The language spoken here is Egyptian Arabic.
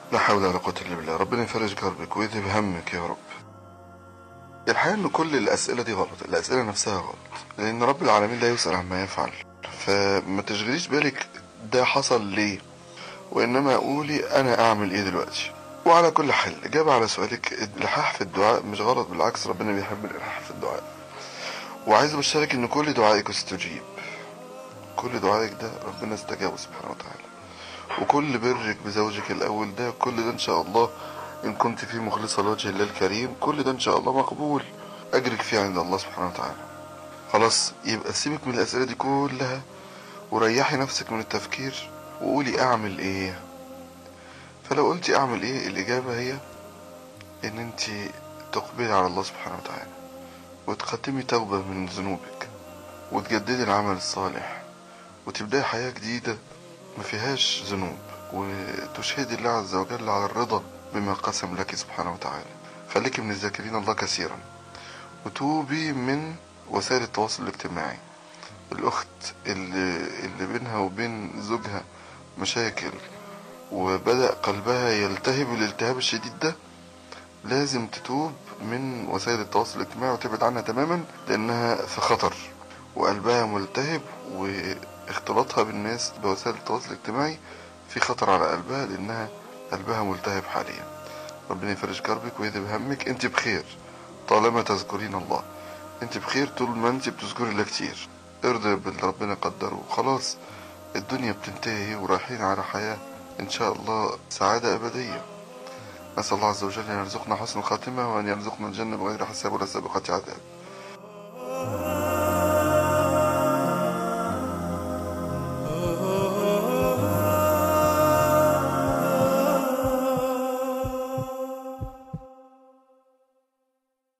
لا حول ولا قوة إلا بالله ربنا يفرج كربك ويذهب همك يا رب الحقيقة إن كل الأسئلة دي غلط الأسئلة نفسها غلط لأن رب العالمين لا يسأل عما يفعل فما تشغليش بالك ده حصل ليه وإنما قولي أنا أعمل إيه دلوقتي وعلى كل حال إجابة على سؤالك الإلحاح في الدعاء مش غلط بالعكس ربنا بيحب الإلحاح في الدعاء وعايز أبشرك إن كل دعائك استجيب كل دعائك ده ربنا استجابه سبحانه وتعالى وكل برك بزوجك الأول ده كل ده إن شاء الله إن كنت فيه مخلصة لوجه الله الكريم كل ده إن شاء الله مقبول أجرك فيه عند الله سبحانه وتعالى خلاص يبقى سيبك من الأسئلة دي كلها وريحي نفسك من التفكير وقولي أعمل إيه فلو قلتي أعمل إيه الإجابة هي إن أنت تقبلي على الله سبحانه وتعالى وتقدمي توبة من ذنوبك وتجددي العمل الصالح وتبدأي حياة جديدة ما فيهاش ذنوب وتشهدي الله عز وجل على الرضا بما قسم لك سبحانه وتعالى خليكي من الذاكرين الله كثيرا وتوبي من وسائل التواصل الاجتماعي الأخت اللي, اللي بينها وبين زوجها مشاكل وبدأ قلبها يلتهب الالتهاب الشديد ده لازم تتوب من وسائل التواصل الاجتماعي وتبعد عنها تماما لأنها في خطر وقلبها ملتهب واختلاطها بالناس بوسائل التواصل الاجتماعي في خطر على قلبها لأنها قلبها ملتهب حاليا ربنا يفرج كربك ويذهب همك انت بخير طالما تذكرين الله انت بخير طول ما انت بتذكري الله كتير ارضي باللي ربنا قدره خلاص الدنيا بتنتهي ورايحين على حياة ان شاء الله سعادة ابدية نسأل الله عز وجل ان يرزقنا حسن الخاتمة وان يرزقنا الجنة بغير حساب ولا سابقة عذاب